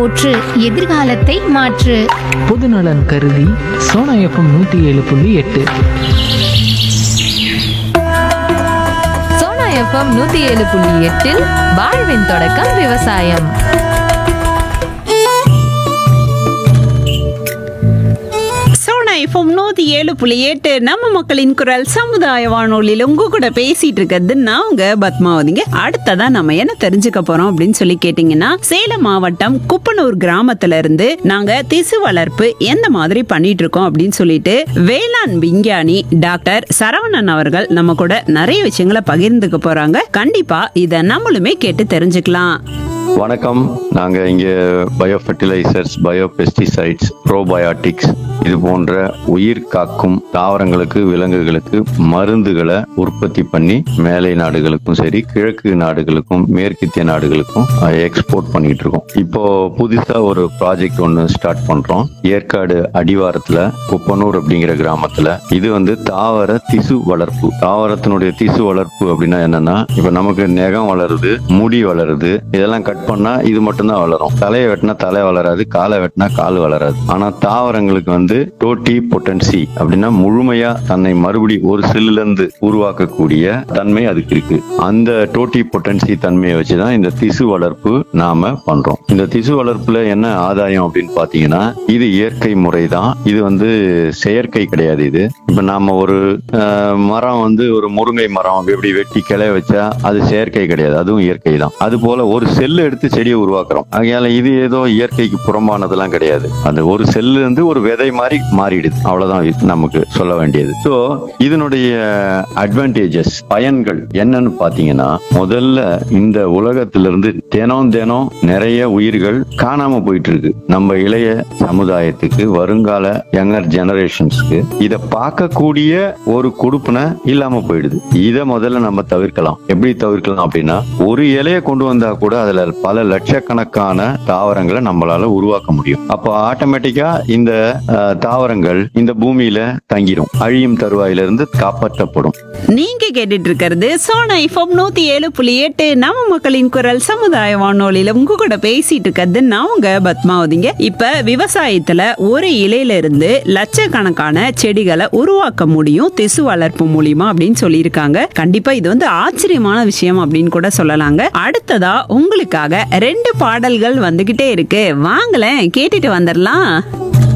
ஊற்று எதிர்காலத்தை மாற்று பொதுநலன் கருதி சோனா எஃப்எம் நூற்றி ஏழு புள்ளி எட்டு சோனா எஃப்எம் நூத்தி ஏழு புள்ளி எட்டில் வாழ்வின் தொடக்கம் விவசாயம் சோனா எஃப்எம் நூத்தி ஏழு புள்ளி எட்டு நம்ம மக்களின் குரல் சமுதாய வானொலியில் உங்க கூட பேசிட்டு இருக்கிறது நான் உங்க பத்மாவதிங்க அடுத்ததா நம்ம என்ன தெரிஞ்சுக்க போறோம் அப்படின்னு சொல்லி கேட்டீங்கன்னா சேலம் மாவட்டம் குப்பனூர் கிராமத்துல இருந்து நாங்க திசு வளர்ப்பு எந்த மாதிரி பண்ணிட்டு இருக்கோம் அப்படின்னு சொல்லிட்டு வேளாண் விஞ்ஞானி டாக்டர் சரவணன் அவர்கள் நம்ம கூட நிறைய விஷயங்களை பகிர்ந்துக்க போறாங்க கண்டிப்பா இத நம்மளுமே கேட்டு தெரிஞ்சுக்கலாம் வணக்கம் நாங்க இங்க bio fertilizers bio pesticides probiotics இது போன்ற உயிர் காக்கும் தாவரங்களுக்கு விலங்குகளுக்கு மருந்துகளை உற்பத்தி பண்ணி மேலை நாடுகளுக்கும் சரி கிழக்கு நாடுகளுக்கும் மேற்கத்திய நாடுகளுக்கும் எக்ஸ்போர்ட் பண்ணிட்டு இருக்கோம் இப்போ புதுசா ஒரு ப்ராஜெக்ட் ஒன்று ஸ்டார்ட் பண்றோம் ஏற்காடு அடிவாரத்துல குப்பனூர் அப்படிங்கிற கிராமத்துல இது வந்து தாவர திசு வளர்ப்பு தாவரத்தினுடைய திசு வளர்ப்பு அப்படின்னா என்னன்னா இப்ப நமக்கு நெகம் வளருது முடி வளருது இதெல்லாம் கட் பண்ணா இது மட்டும்தான் வளரும் தலையை வெட்டினா தலை வளராது காலை வெட்டினா கால் வளராது ஆனா தாவரங்களுக்கு வந்து டோட்டி பொட்டன்சி அப்படின்னா முழுமையா தன்னை மறுபடி ஒரு செல்லுல இருந்து உருவாக்கக்கூடிய தன்மை அதுக்கு இருக்கு அந்த டோட்டி பொட்டன்சி தன்மையை வச்சுதான் இந்த திசு வளர்ப்பு நாம பண்றோம் இந்த திசு வளர்ப்புல என்ன ஆதாயம் அப்படின்னு பாத்தீங்கன்னா இது இயற்கை முறை தான் இது வந்து செயற்கை கிடையாது இது இப்ப நாம ஒரு அஹ், மரம் வந்து ஒரு முருங்கை மரம் எப்படி வெட்டி கிளைய வச்சா அது செயற்கை கிடையாது அதுவும் இயற்கை தான் அது போல ஒரு செல்லு எடுத்து செடியை உருவாக்குறோம் ஆகையால இது ஏதோ இயற்கைக்கு புறம்பானதெல்லாம் கிடையாது அந்த ஒரு செல்லு இருந்து ஒரு விதை மாதிரி மாறிடுது அவ்வளவுதான் இது நமக்கு சொல்ல வேண்டியது சோ இதனுடைய அட்வான்டேஜஸ் பயன்கள் என்னன்னு பாத்தீங்கன்னா முதல்ல இந்த உலகத்திலிருந்து தினம் தினம் நிறைய உயிர்கள் காணாம போயிட்டு இருக்கு நம்ம இளைய சமுதாயத்துக்கு வருங்கால யங்கர் ஜெனரேஷன்ஸ்க்கு இத பார்க்கக்கூடிய ஒரு கொடுப்பினை இல்லாம போயிடுது இத முதல்ல நம்ம தவிர்க்கலாம் எப்படி தவிர்க்கலாம் அப்படின்னா ஒரு இலைய கொண்டு வந்தா கூட அதுல பல லட்சக்கணக்கான தாவரங்களை நம்மளால உருவாக்க முடியும் அப்போ ஆட்டோமேட்டிக்கா இந்த அஹ், தாவரங்கள் இந்த பூமியில தங்கிரும் அழியும் தருவாயிலிருந்து காப்பாற்றப்படும் நீங்க கேட்டுட்டு இருக்கிறது சோனா எஃப்எம் நூத்தி ஏழு புள்ளி எட்டு நம்ம மக்களின் குரல் சமுதாய வானொலியில உங்க கூட பேசிட்டு இருக்கிறது நான் உங்க பத்மாவதிங்க இப்ப விவசாயத்துல ஒரு இலையில இருந்து லட்சக்கணக்கான செடிகளை உருவாக்க முடியும் திசு வளர்ப்பு மூலியமா அப்படின்னு சொல்லியிருக்காங்க கண்டிப்பா இது வந்து ஆச்சரியமான விஷயம் அப்படின்னு கூட சொல்லலாங்க அடுத்ததா உங்களுக்காக ரெண்டு பாடல்கள் வந்துகிட்டே இருக்கு வாங்களேன் கேட்டுட்டு வந்துடலாம்